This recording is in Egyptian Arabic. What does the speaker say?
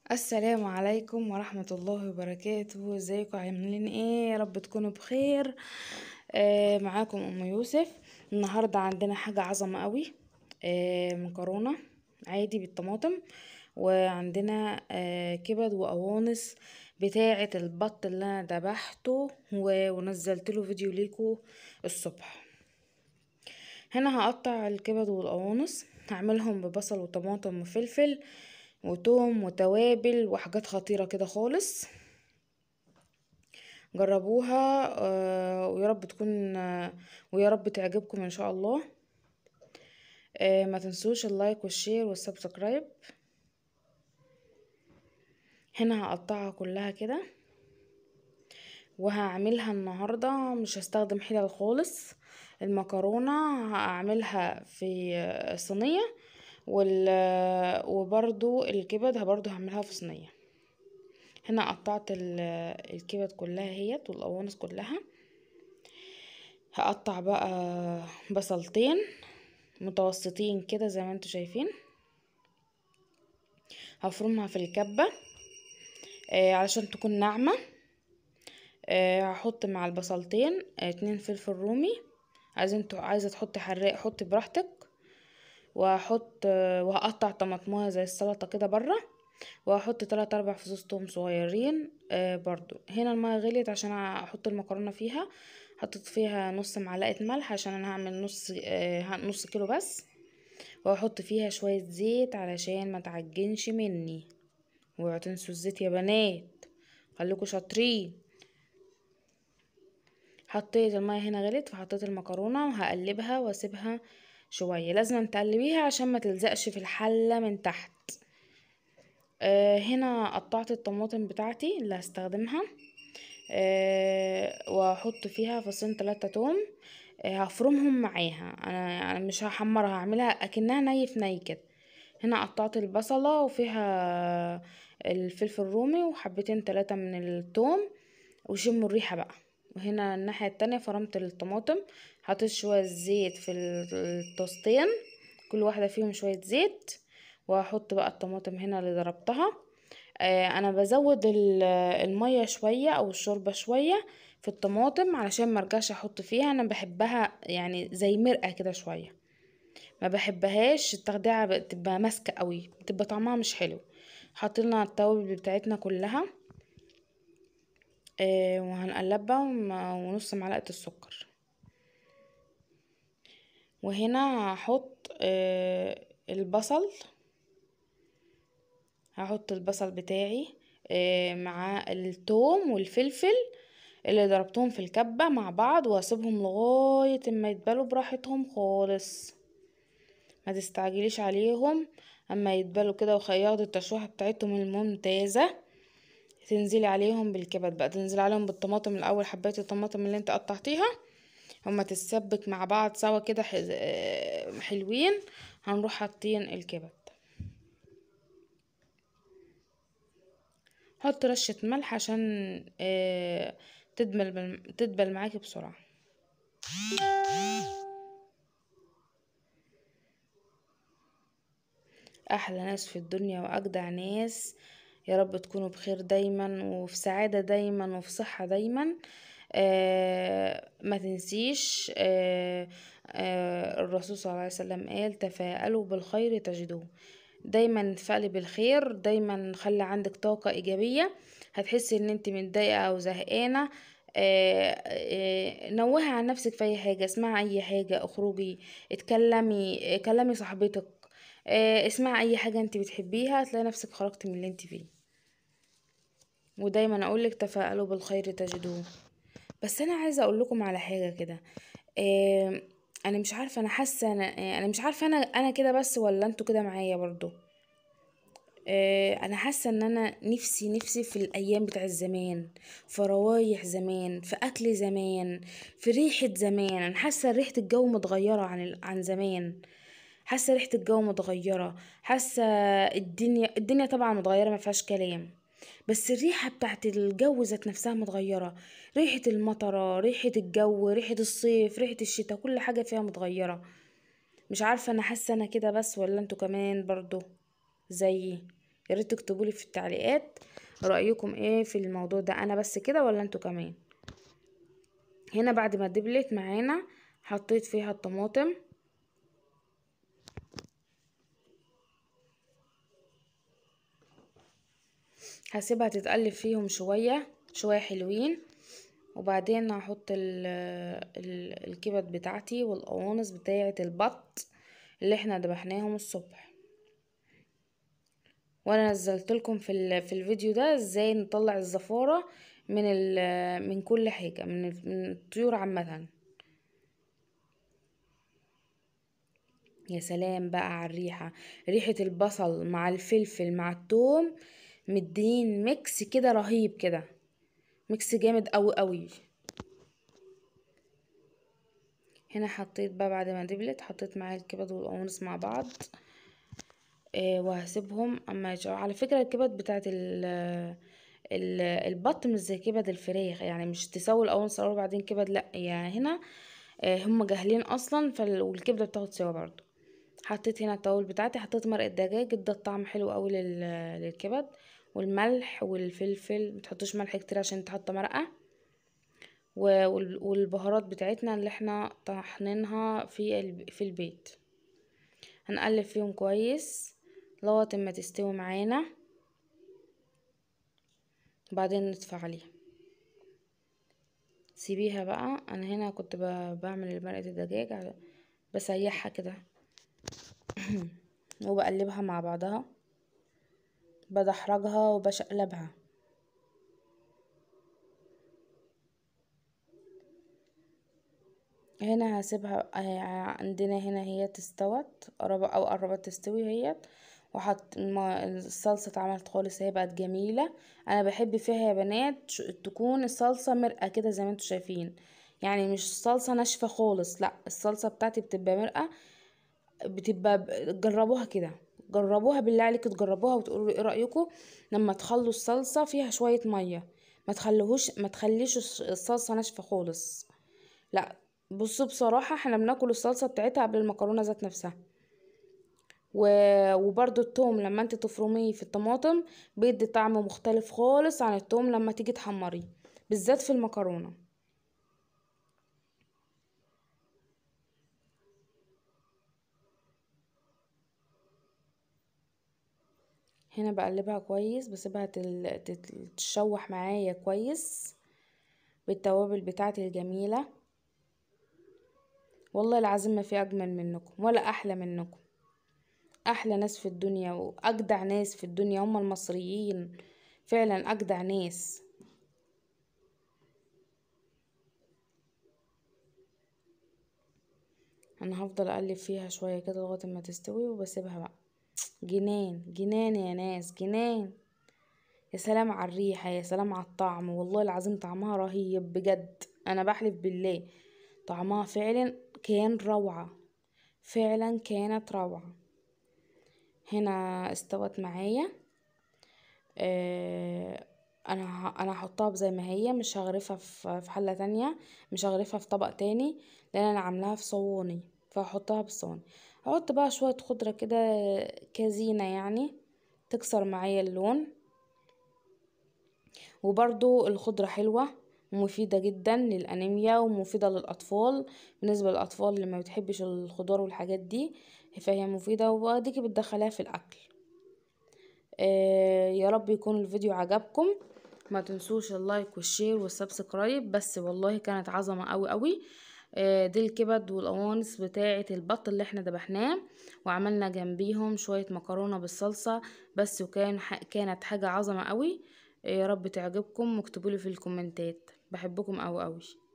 السلام عليكم ورحمة الله وبركاته ازيكم عاملين ايه يا رب تكونوا بخير آه معاكم ام يوسف النهاردة عندنا حاجة عظمة قوي آه مكرونة عادي بالطماطم وعندنا آه كبد وقوانص بتاعة البط اللي انا ذبحته و- ونزلت له فيديو ليكو الصبح هنا هقطع الكبد والقوانص هعملهم ببصل وطماطم وفلفل وتوم وتوابل وحاجات خطيرة كده خالص جربوها آه، ويا رب تكون آه، ويا رب تعجبكم ان شاء الله آه، ما تنسوش اللايك والشير والسبسكرايب هنا هقطعها كلها كده وهعملها النهاردة مش هستخدم حلل خالص المكرونة هعملها في آه، صينية وال وبرضو الكبد برضو هعملها في صينية هنا قطعت ال- الكبد كلها اهيت والقوانص كلها هقطع بقى بصلتين متوسطين كده زي ما انتوا شايفين هفرمها في الكبة آه علشان تكون ناعمة آه هحط مع البصلتين آه اتنين فلفل رومي عايزة انتوا عايزة تحطي حراق حطي براحتك وهحط آه، وهقطع طماطمايه زي السلطة كده برا وهحط تلات اربع فصوص توم صغيرين آه برضو هنا المية غليت عشان احط المكرونة فيها حطيت فيها نص معلقة ملح عشان انا هعمل نص آه نص كيلو بس وهحط فيها شوية زيت علشان ما تعجنش مني اوعوا تنسوا الزيت يا بنات خليكوا شاطرين حطيت المية هنا غلت فحطيت المكرونة وهقلبها واسيبها شوية لازم تقلبيها عشان ما تلزقش في الحلة من تحت آه هنا قطعت الطماطم بتاعتي اللي هستخدمها آه واحط فيها فصين تلاتة توم آه هفرمهم معاها انا انا مش هحمرها هعملها اكنها ني في ني كده هنا قطعت البصلة وفيها الفلفل الرومي وحبتين تلاتة من التوم وشموا الريحة بقى وهنا الناحية التانية فرمت الطماطم حطيت شوية زيت في الطاستين كل واحدة فيهم شوية زيت وهحط بقى الطماطم هنا اللي ضربتها آه انا بزود ال- المية شوية او الشوربة شوية في الطماطم علشان مرجعش احط فيها انا بحبها يعني زي مرقة كده شوية ما بحبهاش التخديعة بتبقى ماسكة قوي بتبقى طعمها مش حلو حطينا التوابل بتاعتنا كلها آه وهنقلبها وم- ونص معلقة السكر وهنا هحط آه البصل هحط البصل بتاعي آه مع التوم والفلفل اللي ضربتهم في الكبة مع بعض واسيبهم لغاية ما يتبلوا براحتهم خالص ما تستعجليش عليهم اما يتبلوا كده وياخدوا التشويحة بتاعتهم الممتازة تنزلي عليهم بالكبد بقى تنزلي عليهم بالطماطم الاول حبايه الطماطم اللي انت قطعتيها هما تتسبك مع بعض سوا كده حز- آه، حلوين هنروح حاطين الكبد حط رشة ملح عشان آه، تدبل تدبل معاكي بسرعة احلى ناس في الدنيا واجدع ناس يا رب تكونوا بخير دايما وفي سعادة دايما وفي صحة دايما آه ما تنسيش آه آه الرسول صلى الله عليه وسلم قال تفاءلوا بالخير تجدوه دايما تفائلي بالخير دايما خلي عندك طاقة ايجابية هتحسي ان انت متضايقة او زهقانة آه آه نوهي عن نفسك في اي حاجة اسمعي اي حاجة اخرجي اتكلمي آه، كلمي صاحبتك آه، اسمعي اي حاجة انت بتحبيها هتلاقي نفسك خرجتي من اللي انت فيه ودايما اقولك تفاءلوا بالخير تجدوه بس انا عايزه اقول لكم على حاجه كده آه، انا مش عارفه انا حاسه انا انا مش عارفه انا انا كده بس ولا انتوا كده معايا برضو آه، انا حاسه ان انا نفسي نفسي في الايام بتاع زمان في روايح زمان في اكل زمان في ريحه زمان انا حاسه ريحه الجو متغيره عن ال- عن زمان حاسه ريحه الجو متغيره حاسه الدنيا الدنيا طبعا متغيره ما فيهاش كلام بس الريحه بتاعت الجو ذات نفسها متغيره ريحه المطره ريحه الجو ريحه الصيف ريحه الشتاء كل حاجه فيها متغيره مش عارفه انا حاسه انا كده بس ولا انتوا كمان برضو زيي يا ريت تكتبوا لي في التعليقات رايكم ايه في الموضوع ده انا بس كده ولا انتوا كمان هنا بعد ما دبلت معانا حطيت فيها الطماطم هسيبها تتقلب فيهم شوية شوية حلوين وبعدين هحط ال ال الكبد بتاعتي والقوانص بتاعة البط اللي احنا دبحناهم الصبح وانا نزلت لكم في ال في الفيديو ده ازاي نطلع الزفارة من ال من كل حاجة من, من الطيور عامة يا سلام بقى على الريحة ريحة البصل مع الفلفل مع التوم مدين ميكس كده رهيب كده ميكس جامد قوي قوي هنا حطيت بقى بعد ما دبلت حطيت معايا الكبد والقوانص مع بعض آه وهسيبهم اما يشعر. على فكرة الكبد بتاعت ال ال البط مش زي كبد الفراخ يعني مش تسوي القوانص الاول بعدين كبد لا يعني هنا آه هم جاهلين اصلا فال... والكبده بتاخد سوا برضو حطيت هنا التوابل بتاعتي حطيت مرقه دجاج ادى الطعم حلو قوي لل... للكبد والملح والفلفل متحطوش ملح كتير عشان تحط مرقه والبهارات بتاعتنا اللي احنا طحنينها في في البيت هنقلب فيهم كويس لغايه ما تستوي معانا بعدين نطفي عليها سيبيها بقى انا هنا كنت بعمل مرقه الدجاج بسيحها كده وبقلبها مع بعضها بدحرجها وبشقلبها هنا هسيبها عندنا هنا هي تستوت قرب او قربت تستوي هي وحط الصلصة اتعملت خالص هي بقت جميلة انا بحب فيها يا بنات تكون الصلصة مرقة كده زي ما انتوا شايفين يعني مش صلصة ناشفة خالص لا الصلصة بتاعتي بتبقى مرقة بتبقى جربوها كده جربوها بالله عليك تجربوها وتقولوا ايه رايكم لما تخلوا الصلصه فيها شويه ميه ما تخلوهوش ما تخليش الصلصه ناشفه خالص لا بصوا بصراحه احنا بناكل الصلصه بتاعتها قبل المكرونه ذات نفسها و... وبرده التوم لما انت تفرميه في الطماطم بيدي طعم مختلف خالص عن التوم لما تيجي تحمريه بالذات في المكرونه هنا بقلبها كويس بسيبها تتشوح معايا كويس بالتوابل بتاعتي الجميلة والله العظيم ما في اجمل منكم ولا احلى منكم احلى ناس في الدنيا واجدع ناس في الدنيا هم المصريين فعلا اجدع ناس انا هفضل اقلب فيها شويه كده لغايه ما تستوي وبسيبها بقى جنان جنان يا ناس جنان يا سلام على الريحة يا سلام على الطعم والله العظيم طعمها رهيب بجد انا بحلف بالله طعمها فعلا كان روعة فعلا كانت روعة هنا استوت معايا آه انا انا هحطها زي ما هي مش هغرفها في حله تانية مش هغرفها في طبق تاني لان انا عاملاها في صواني فهحطها بالصواني احط بقى شوية خضرة كده كزينة يعني تكسر معايا اللون وبرضو الخضرة حلوة ومفيدة جدا للأنيميا ومفيدة للأطفال بالنسبة للأطفال اللي ما بتحبش الخضار والحاجات دي فهي مفيدة واديكي بتدخلها في الأكل آه يا رب يكون الفيديو عجبكم ما تنسوش اللايك والشير والسبسكرايب بس والله كانت عظمة قوي قوي آه، دي الكبد والقوانص بتاعة البط اللي احنا دبحناه وعملنا جنبيهم شوية مكرونة بالصلصة بس وكان كانت حاجة عظمة قوي يا رب تعجبكم واكتبولي في الكومنتات بحبكم قوي قوي